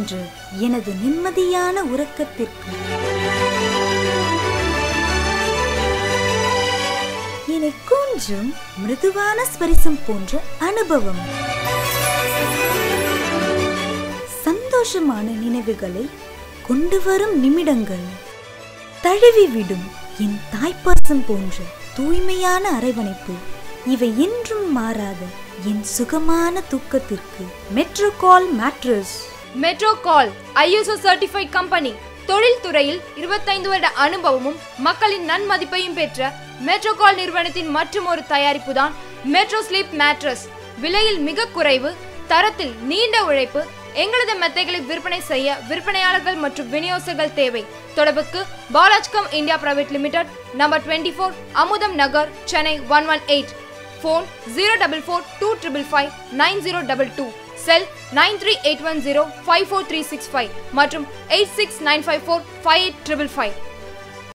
இன்று எனது நிம்மதியான உறக்கத்திற்கு என்னை கொஞ்சம் மிருதுவான ஸ்பரிசம் போன்ற அனுபவம் சந்தோஷமான நினைவுகளை கொண்டு வரும் நிமிடங்கள் தழுவி விடும் என் தாய்ப்பாசம் போன்ற தூய்மையான அரவணைப்பு இவை என்றும் மாறாத என் சுகமான தூக்கத்திற்கு Metrocall mattress Metrocall ISO certified company தொழில் துறையில் இருபத்தைந்து வருட அனுபவமும் மக்களின் நன்மதிப்பையும் பெற்ற மெட்ரோ கால் நிறுவனத்தின் மற்றும் ஒரு தயாரிப்பு தான் மெட்ரோ ஸ்லீப் மேட்ரஸ் விலையில் மிக குறைவு தரத்தில் நீண்ட உழைப்பு எங்களது மெத்தைகளை விற்பனை செய்ய விற்பனையாளர்கள் மற்றும் விநியோகர்கள் தேவை தொடர்புக்கு பாலாஜ்கம் India private limited number twenty four Amudham Nagar Chennai one one eight phone zero double four two triple five nine zero double two cell nine three eight one zero five four three six five மற்றும் eight six nine five four five eight triple five